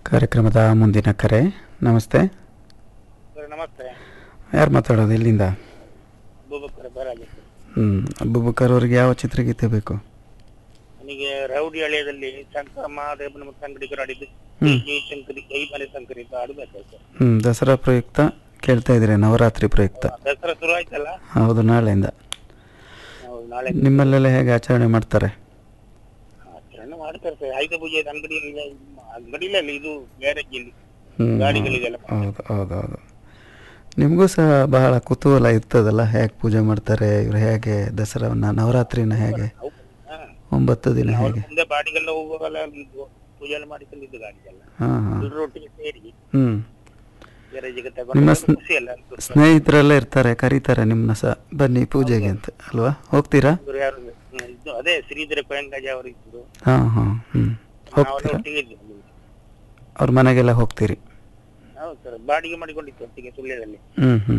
ಕಾರ್ಯಕ್ರಮದ ಮುಂದಿನ ಕರೆ ನಮಸ್ತೆ ಸರ್ ನಮಸ್ತೆ ಯಾರು ಮಾತಾಡೋದು ಎಲ್ಲಿಂದ ಅಬೂಬಕರ್ ಬರಾಗಿತ್ತು ಹ್ಞೂ ಅಬ್ಬುಬಕರ್ ಅವ್ರಿಗೆ ಯಾವ ಚಿತ್ರಗೀತೆ ಬೇಕು ನನಗೆ ರೌಡಿ ಹಳೆಯದಲ್ಲಿ ಶಂಕರ ಮಹಾದೇವನ ಮತ್ತು ಅಂಗಡಿಗರು ಆಡಿದ್ದು ಹ್ಮ್. ಜೈ ಶಂಕರಿ ಜೈ ಮನೆ ಶಂಕರಿ ಅಂತ ಆಡ್ಬೇಕು ಸರ್ ಹ್ಞೂ ದಸರಾ ಪ್ರಯುಕ್ತ ಕೇಳ್ತಾ ಇದ್ದೀರಿ ನವರಾತ್ರಿ ಪ್ರಯುಕ್ತ ದಸರಾ ಶುರು ಆಯ್ತಲ್ಲ ಹೌದು ನಾಳೆಯಿಂದ ಹೌದು ನಾಳೆ ನಿಮ್ಮಲ್ಲೆಲ್ಲ ಹೇಗೆ ಆಚರಣೆ ಮಾಡ್ತಾರೆ ಆಚರಣೆ ಮಾಡ್ತಾರೆ ಸರ್ ಆಯುಧ ಪೂಜೆ ಅಂಗಡಿ ಅಂಗಡಿಲಲ್ಲ ಇದು ಗ್ಯಾರೇಜ್ ಇಲ್ಲಿ ಹ್ಞೂ ಗಾಡಿಗಳಿಗೆಲ್ಲ ಹೌದು ಹೌದು ಹೌದು ನಿಮಗೂ ಸಹ ಬಹಳ ಕುತೂಹಲ ಇರ್ತದಲ್ಲ ಹೇಗೆ ಪೂಜೆ ಮಾಡ್ತಾರೆ ಇವ್ರು ಹೇಗೆ ದಸರಾವನ್ನ ನವರಾತ್ರಿನ ಹೇಗೆ ಹೌದು. ಹಾ. ಒಂಬತ್ತು ದಿನ ಅವ್ರು ಹೇಗೆ ಮುಂದೆ ಬಾಡಿಗೆಲ್ಲ ಹೋಗುವಾಗಲ್ಲ ಇದು ಪೂಜೆ ಎಲ್ಲ ಮಾಡಿಕೊಂಡಿದ್ದು ಗಾಡಿಗೆಲ್ಲ ಹಾಂ ಹಾಂ ಎಲ್ಲರೂ ಒಟ್ಟಿಗೆ ಸೇರಿ ಹ್ಞೂ ಗ್ಯಾರೇಜಿಗೆ ನಿಮ್ಮ ತಗೊಂಡು ಸ್ನ- ಖುಷಿ ಅಲ್ಲ ಸ್ನೇಹಿತರೆಲ್ಲ ಇರ್ತಾರೆ ಕರೀತಾರೆ ನಿಮ್ಮನ್ನ ಸಹ ಬನ್ನಿ ಪೂಜೆಗೆ ಅಂತ ಅಲ್ವಾ ಹೋಗ್ತೀರಾ ಇವ್ರು ಯಾರು ಹ್ಮ್, ಇದು ಅದೇ ಶ್ರೀಧರ ಕೊಯಂಗಾಜಿ ಅವರು ಇದ್ರು ಹಾಂ ಹಾಂ ಹ್ಞೂ ನಾವೆಲ್ಲ ಹೋಗ್ತೀರಾ ಒಟ್ಟಿಗೆ ಇದ್ವಿ ಅಲ್ಲಿ. ಅವ್ರ ಮನೆಗೆಲ್ಲ ಹೋಗ್ತೀರಿ ಹೌದು ಸರ್ ಬಾಡಿಗೆ ಮಾಡಿಕೊಂಡಿತ್ತು ಒಟ್ಟಿಗೆ ಸುಳ್ಯದಲ್ಲಿ ಹ್ಞೂ ಹ್ಞೂ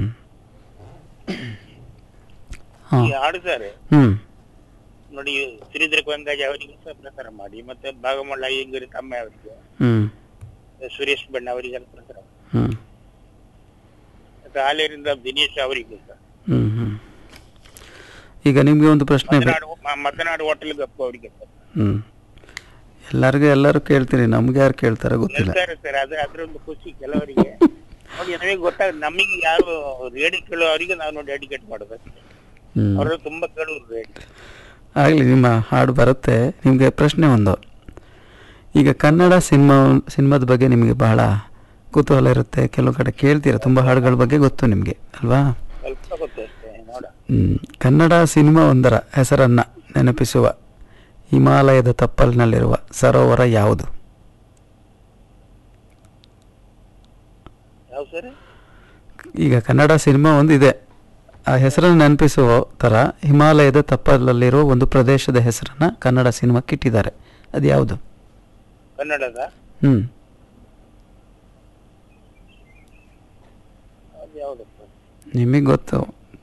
ಹಾಂ ಈಗ ಆಡುತ್ತಾರೆ ಹ್ಞೂ ನೋಡಿ ಶ್ರೀಧರ ಕೊಯಂಗಾಜಿ ಅವರಿಗೆ ಸಹ ಪ್ರಸಾರ ಮಾಡಿ ಮತ್ತೆ ಭಾಗಮಳ್ಳ ಅಯ್ಯಂಗರಿ ತಮ್ಮ ಅವರಿಗೆ ಹ್ಞೂ ಸುರೇಶ್ ಬಣ್ಣ ಅವರಿಗೆಲ್ಲ ಪ್ರಸಾರ ಮಾಡಿ. ಹ್ಞೂ ಮತ್ತೆ ಹಾಲೇರಿಂದ ದಿನೇಶ್ ಅವರಿಗೂ ಸಹ ಹ್ಞೂ ಹ್ಞೂ ಈಗ ನಿಮಗೆ ಒಂದು ಪ್ರಶ್ನೆ ಬೇ- ಮತನಾಡು ಮ- ಮತನಾಡು ಹೋಟೆಲ್ ಗಪ್ಪು ಅವರಿಗೆ ಸಹ. ಹ್ಞೂ ಎಲ್ಲರಿಗೂ ಎಲ್ಲರೂ ಕೇಳ್ತೀರಿ ನಮ್ಗೆ ಯಾರು ಕೇಳ್ತಾರೋ ಗೊತ್ತಿಲ್ಲ ಹೇಳ್ತಾರೆ ಸರ್ ಅದ್ರ ಅದ್ರೊಂದು ಖುಷಿ ಕೆಲವರಿಗೆ ನೋಡಿ ನಮಗೆ ಗೊತ್ತಾಗ ನಮಗೆ ಯಾರು ರೇಡಿ ಕೇಳೋ ಅವರಿಗೆ ನಾವು ನೋಡಿ ಡೆಡಿಕೇಟ್ ಮಾಡೋದು ಹ್ಞೂ ಅವರು ತುಂಬಾ ಕೇಳುವರು ರೇಡಿ ಆಗಲಿ ನಿಮ್ಮ ಹಾಡು ಬರುತ್ತೆ ನಿಮಗೆ ಪ್ರಶ್ನೆ ಒಂದು ಈಗ ಕನ್ನಡ ಸಿನಿಮಾ ಸಿನಿಮಾದ ಬಗ್ಗೆ ನಿಮಗೆ ಬಹಳ ಕುತೂಹಲ ಇರುತ್ತೆ ಕೆಲವು ಕಡೆ ಕೇಳ್ತೀರ ತುಂಬ ಹಾಡುಗಳ ಬಗ್ಗೆ ಗೊತ್ತು ನಿಮಗೆ ಅಲ್ವಾ ಸ್ವಲ್ಪ ಗೊತ್ತು ಅಷ್ಟೇ ನೋಡ ಹ್ಮ್. ಕನ್ನಡ ಸಿನಿಮಾ ಒಂದರ ಹೆಸರನ್ನು ನೆನಪಿಸುವ ಹಿಮಾಲಯದ ತಪ್ಪಲಿನಲ್ಲಿರುವ ಸರೋವರ ಯಾವುದು ಯಾವ ಸರ್ ಈಗ ಕನ್ನಡ ಸಿನಿಮಾ ಒಂದಿದೆ ಆ ಹೆಸರನ್ನು ನೆನಪಿಸುವ ಥರ ಹಿಮಾಲಯದ ತಪ್ಪಲಲ್ಲಿರುವ ಒಂದು ಪ್ರದೇಶದ ಹೆಸರನ್ನು ಕನ್ನಡ ಸಿನಿಮಾಕ್ಕೆ ಇಟ್ಟಿದ್ದಾರೆ ಅದು ಯಾವುದು ಕನ್ನಡದ ಹ್ಞೂ ಅದು ಯಾವ್ದಪ್ಪ ನಿಮಗೆ ಗೊತ್ತು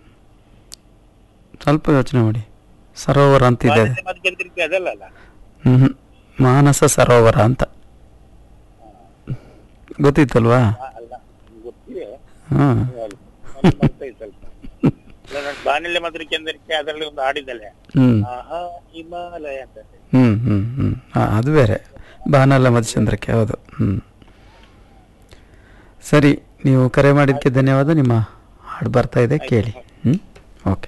ಸ್ವಲ್ಪ ಯೋಚನೆ ಮಾಡಿ ಸರೋವರ ಅಂತಿದೆ ಮಾನಸ ಮಧ್ಯಂತರಕ್ಕೆ ಅದಲ್ಲ ಅಲ್ಲ ಹ್ಞೂ ಮಾನಸ ಸರೋವರ ಅಂತ ಗೊತ್ತಿತ್ತಲ್ವಾ ಆ, ಅಲ್ಲ ಗೊತ್ತಿದೆ ಹಾಂ ಯಾವ್ದು? ನನಗೆ ಮರ್ತೋಯ್ತು ಸ್ವಲ್ಪ ಇಲ್ಲ, ನಾನು ಬಾನಲ್ಯ ಮಧುರ ಕೇಂದ್ರಕ್ಕೆ ಅದರಲ್ಲಿ ಒಂದು ಹಾಡಿದಲೆ ಹ್ಞೂ ಆಹಾ ಹಿಮಾಲಯ ಅಂತ ಹ್ಞೂ ಹ್ಞೂ ಹ್ಞೂ ಹಾಂ ಅದು ಬೇರೆ ಬಾನಲ್ಲ ಮಧುಚಂದ್ರಕ್ಕೆ ಹೌದು ಹ್ಞೂ ಸರಿ ನೀವು ಕರೆ ಮಾಡಿದ್ದಕ್ಕೆ ಧನ್ಯವಾದ ನಿಮ್ಮ ಹಾಡು ಬರ್ತಾ ಇದೆ ಕೇಳಿ ಹ್ಞೂ